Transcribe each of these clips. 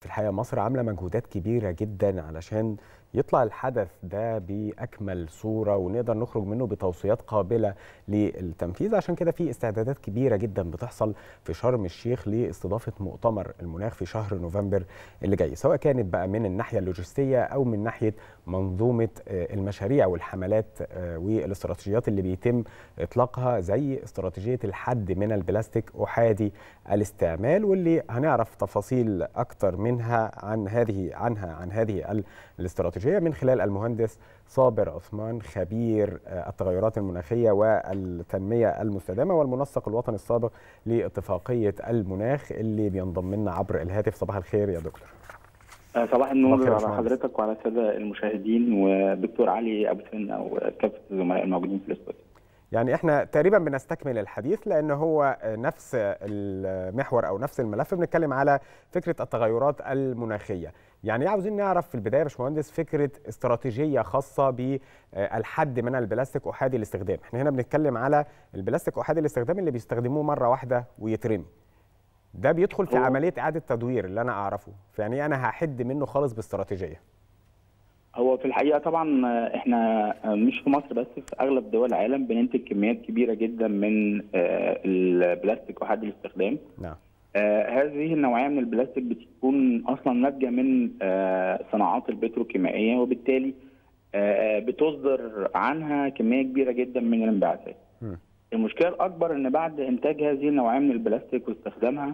في الحقيقه مصر عامله مجهودات كبيره جدا علشان يطلع الحدث ده باكمل صوره ونقدر نخرج منه بتوصيات قابله للتنفيذ عشان كده في استعدادات كبيره جدا بتحصل في شرم الشيخ لاستضافه مؤتمر المناخ في شهر نوفمبر اللي جاي سواء كانت بقى من الناحيه اللوجستيه او من ناحيه منظومه المشاريع والحملات والاستراتيجيات اللي بيتم اطلاقها زي استراتيجيه الحد من البلاستيك احادي الاستعمال واللي هنعرف تفاصيل اكتر منها عن هذه عنها عن هذه الاستراتيجيه من خلال المهندس صابر عثمان خبير التغيرات المناخيه والتنميه المستدامه والمنسق الوطني السابق لاتفاقيه المناخ اللي بينضم لنا عبر الهاتف صباح الخير يا دكتور صباح النور على حضرتك وعلى الساده المشاهدين ودكتور علي ابو سن او كافه الزملاء الموجودين في الاستوديو يعني احنا تقريبا بنستكمل الحديث لان هو نفس المحور او نفس الملف بنتكلم على فكره التغيرات المناخيه يعني عاوزين نعرف في البدايه يا باشمهندس فكره استراتيجيه خاصه بالحد من البلاستيك احادي الاستخدام احنا هنا بنتكلم على البلاستيك احادي الاستخدام اللي بيستخدموه مره واحده ويترمي ده بيدخل في عمليه اعاده تدوير اللي انا اعرفه فيعني انا هحد منه خالص باستراتيجيه هو في الحقيقه طبعا احنا مش في مصر بس في اغلب دول العالم بننتج كميات كبيره جدا من البلاستيك احادي الاستخدام نعم آه هذه النوعيه من البلاستيك بتكون اصلا ناتجه من آه صناعات البتروكيميائيه وبالتالي آه بتصدر عنها كميه كبيره جدا من الانبعاثات. المشكله الاكبر ان بعد انتاج هذه النوعيه من البلاستيك واستخدامها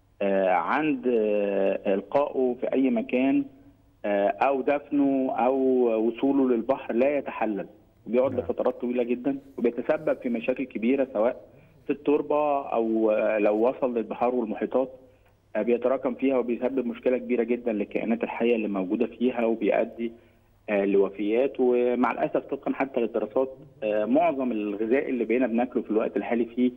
عند القائه في اي مكان او دفنه او وصوله للبحر لا يتحلل بيقعد لفترات طويله جدا وبيتسبب في مشاكل كبيره سواء في التربه او لو وصل للبحار والمحيطات بيتراكم فيها وبيسبب مشكله كبيره جدا للكائنات الحيه اللي موجوده فيها وبيؤدي لوفيات ومع الاسف طبقا حتى للدراسات معظم الغذاء اللي بقينا بناكله في الوقت الحالي فيه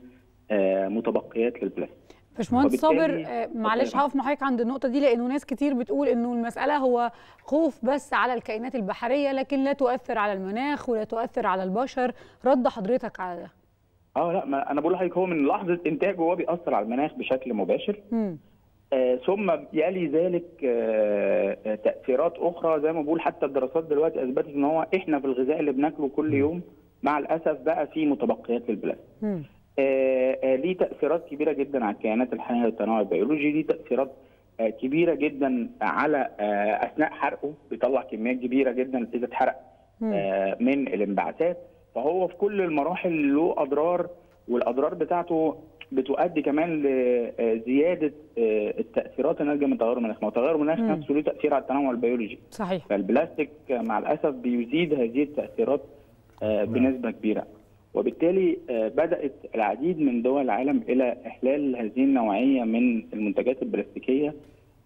متبقيات للبلاستيك. باشمهندس صابر معلش هقف مع حضرتك عند النقطه دي لانه ناس كتير بتقول انه المساله هو خوف بس على الكائنات البحريه لكن لا تؤثر على المناخ ولا تؤثر على البشر رد حضرتك على ده اه لا ما انا بقول لحضرتك هو من لحظه انتاجه هو بيأثر على المناخ بشكل مباشر آه ثم يلي ذلك آه تاثيرات اخرى زي ما بقول حتى الدراسات دلوقتي اثبتت ان هو احنا في الغذاء اللي بناكله كل يوم مع الاسف بقى في متبقيات للبلاستيك. آه آه ليه تاثيرات كبيره جدا على الكائنات الحيه والتنوع البيولوجي، ليه تاثيرات آه كبيره جدا على آه اثناء حرقه بيطلع كميات كبيره جدا اذا اتحرق آه من الانبعاثات فهو في كل المراحل له اضرار والاضرار بتاعته بتؤدي كمان لزياده التاثيرات الناتجه من تغير المناخ، ما تغير المناخ نفسه له تاثير على التنوع البيولوجي. صحيح. فالبلاستيك مع الاسف بيزيد هذه التاثيرات بنسبه كبيره. وبالتالي بدات العديد من دول العالم الى احلال هذه النوعيه من المنتجات البلاستيكيه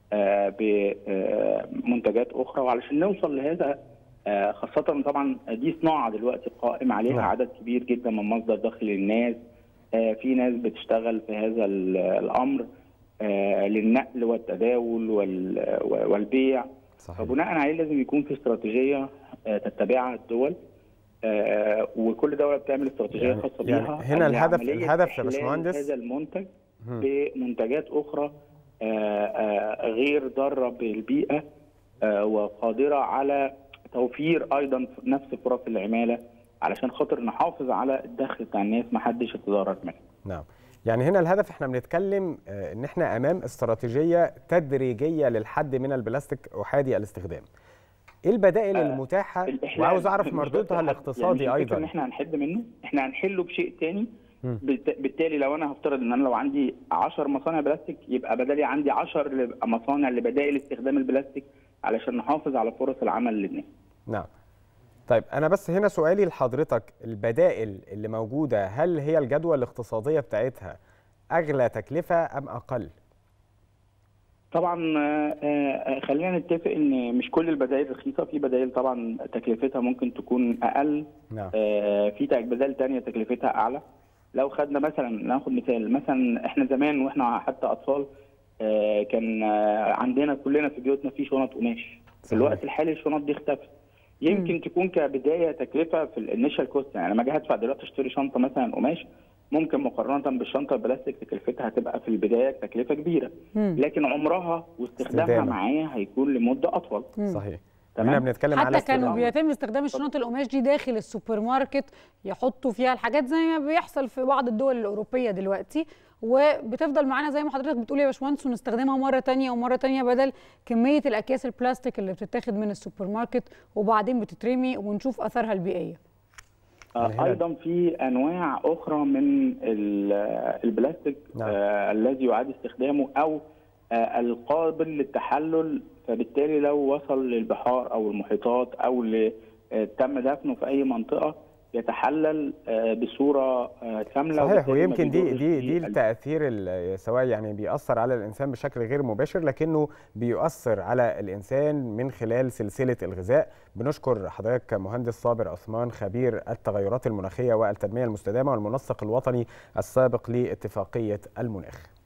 بمنتجات اخرى وعلشان نوصل لهذا خاصة طبعا دي صناعة دلوقتي قائم عليها عدد كبير جدا من مصدر دخل للناس في ناس بتشتغل في هذا الأمر للنقل والتداول والبيع صحيح. فبناء عليه لازم يكون في استراتيجية تتبعها الدول وكل دولة بتعمل استراتيجية يعني خاصة بيها يعني هنا الهدف الهدف يا باشمهندس هذا المنتج بمنتجات أخرى غير ضارة بالبيئة وقادرة على توفير ايضا نفس فرص العماله علشان خاطر نحافظ على الدخل بتاع الناس ما حدش يتضرر منه. نعم. يعني هنا الهدف احنا بنتكلم ان احنا امام استراتيجيه تدريجيه للحد من البلاستيك احادي الاستخدام. ايه البدائل آه المتاحه وعاوز اعرف مردودها الاقتصادي يعني ايضا ان احنا هنحد منه احنا هنحله بشيء تاني بالتالي لو انا هفترض ان انا لو عندي 10 مصانع بلاستيك يبقى بدالي عندي 10 مصانع لبدائل استخدام البلاستيك علشان نحافظ على فرص العمل للناس. نعم. طيب انا بس هنا سؤالي لحضرتك البدائل اللي موجوده هل هي الجدوى الاقتصاديه بتاعتها اغلى تكلفه ام اقل؟ طبعا خلينا نتفق ان مش كل البدائل رخيصه في بدائل طبعا تكلفتها ممكن تكون اقل نعم. في بدائل ثانيه تكلفتها اعلى لو خدنا مثلا ناخد مثال مثلا احنا زمان واحنا حتى اطفال كان عندنا كلنا في بيوتنا في شنط قماش في الوقت الحالي الشنط دي اختفت يمكن م. تكون كبدايه تكلفه في الانيشال كوست يعني لما اجي هدفع دلوقتي اشتري شنطه مثلا قماش ممكن مقارنه بالشنطه البلاستيك تكلفتها هتبقى في البدايه تكلفه كبيره لكن عمرها واستخدامها استخدامها. معايا هيكون لمده اطول صحيح تمام. هنا بنتكلم على حتى كانوا استخدام- بيتم استخدام الشنط القماش دي داخل السوبر ماركت يحطوا فيها الحاجات زي ما بيحصل في بعض الدول الأوروبية دلوقتي وبتفضل معانا زي ما حضرتك بتقول يا باشمهندس ونستخدمها مرة تانية ومرة تانية بدل كمية الأكياس البلاستيك اللي بتتاخد من السوبر ماركت وبعدين بتترمي ونشوف أثرها البيئية آه، هنا- ايضا في انواع اخرى من ال- البلاستيك نعم. آه الذي يعاد استخدامه او آه القابل للتحلل فبالتالي لو وصل للبحار او المحيطات او ل- آه، تم دفنه في اي منطقه يتحلل آه، بصوره آه، كامله صحيح وبالتالي ما ويمكن دي بيضرش دي في دي ال- التاثير ال- سواء يعني بيأثر على الانسان بشكل غير مباشر لكنه بيؤثر على الانسان من خلال سلسله الغذاء بنشكر حضرتك مهندس صابر عثمان خبير التغيرات المناخيه والتنميه المستدامه والمنسق الوطني السابق لاتفاقيه المناخ